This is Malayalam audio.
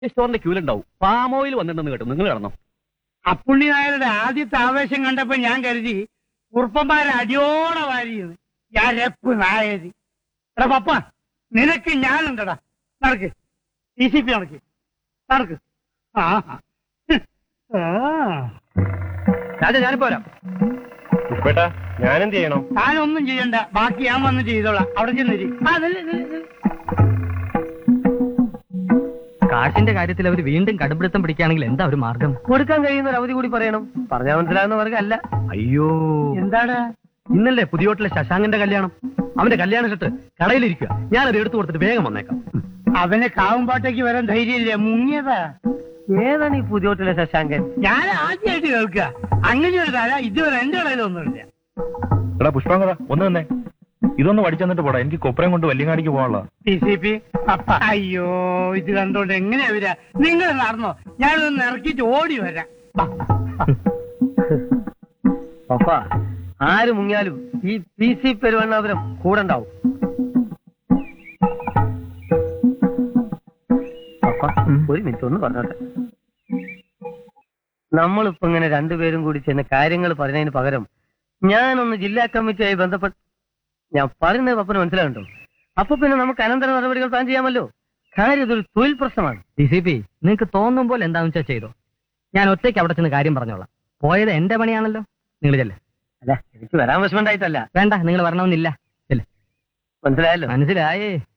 സ്റ്റോറിന്റെ ക്യൂലുണ്ടാവും പാം ഓയിൽ വന്നിട്ടുണ്ടെന്ന് കേട്ടു നിങ്ങൾ കിടന്നോ അപ്പുണ്ണി നായരുടെ ആദ്യത്തെ ആവേശം കണ്ടപ്പോ ഞാൻ കരുതി കുറുപ്പന്മാരെ അടിയോടെ വാരിയത് ഞാൻ രപ്പ് നായര് എടാ പപ്പ നിനക്ക് ഞാനുണ്ടടാ നടക്ക് ടി സി പി നടക്ക് നടക്ക് ആ ആ. രാജ ഞാനിപ്പോ വരാം പുഷ്പേട്ടാ ഞാനെന്ത് ചെയ്യണം താനൊന്നും ചെയ്യണ്ട ബാക്കി ഞാൻ വന്ന് ചെയ്തോളാം അവിടെ ചെന്നിരി ആ നില്ല്, നില്ല്, നില്ല്. കാശിന്റെ കാര്യത്തിൽ അവർ വീണ്ടും കടുപിടുത്തം പിടിക്കുകയാണെങ്കിൽ എന്താ ഒരു മാർഗം കൊടുക്കാൻ കഴിയുന്ന ഒരു അവധി കൂടി പറയണം പറഞ്ഞാൽ മനസ്സിലാകുന്ന വർഗമല്ല അയ്യോ എന്താണ് ഇന്നല്ലേ പുതിയോട്ടിലെ ശശാങ്കന്റെ കല്യാണം അവന്റെ കല്യാണ ഷർട്ട് കടയിലിരിക്കുക ഞാനത് എടുത്തു കൊടുത്തിട്ട് വേഗം വന്നേക്കാം അവന് കാവുമ്പാട്ടേക്ക് വരാൻ ധൈര്യമില്ല മുങ്ങിയതാ ഏതാണ് ഈ പുതിയോട്ടിലെ ശശാങ്കൻ ഞാൻ ആദ്യമായിട്ട് കേൾക്കുക അങ്ങനെ ഒരു കല ഇതുവരെ എന്റെ കടയിലൊന്നുമില്ല എടാ പുഷ്പാങ്കത ഒന്ന് തന്നെ ഇതൊന്ന് പഠിച്ചെന്നിട്ട് പോടാ എനിക്ക് കൊപ്രയും കൊണ്ട് വല്യങ്ങാടിക്ക് പോകാനുള്ള ടി സി പി അയ്യോ ഇത് കണ്ടോണ്ട് എങ്ങനെയാ വരാ നിങ്ങൾ നടന്നോ ഞാനൊന്ന് ഇറക്കിട്ട് ഓടി വരാം ബാ. പപ്പ ആര് മുങ്ങിയാലും ഈ പി സി പെരുവണ്ണാപുരം കൂടെ ഉണ്ടാവും പപ്പ ഒരു മിനിറ്റ് ഒന്ന് പറഞ്ഞോട്ടെ നമ്മളിപ്പോ ഇങ്ങനെ രണ്ടുപേരും കൂടി ചെന്ന് കാര്യങ്ങൾ പറഞ്ഞതിന് പകരം ഞാനൊന്ന് ജില്ലാ കമ്മിറ്റിയായി ബന്ധപ്പെട്ട് ഞാൻ പറയുന്നത് പപ്പന് മനസ്സിലാവുണ്ടോ അപ്പൊ പിന്നെ നമുക്ക് അനന്തര നടപടികൾ പ്ലാൻ ചെയ്യാമല്ലോ കാര്യം ഇതൊരു തൊഴിൽ പ്രശ്നമാണ് ഡി സി പി നിങ്ങൾക്ക് തോന്നും പോലെ എന്താണെന്ന് വെച്ചാൽ ചെയ്തോ ഞാൻ ഒറ്റയ്ക്ക് അവിടെ ചെന്ന് കാര്യം പറഞ്ഞോളാം പോയത് എന്റെ പണിയാണല്ലോ നിങ്ങൾ ചെല്ലേ അല്ല എനിക്ക് വരാൻ വിഷമണ്ടായിട്ടല്ല വേണ്ട നിങ്ങൾ വരണമെന്നില്ല ചെല്ലേ മനസ്സിലായല്ലോ മനസ്സിലായേ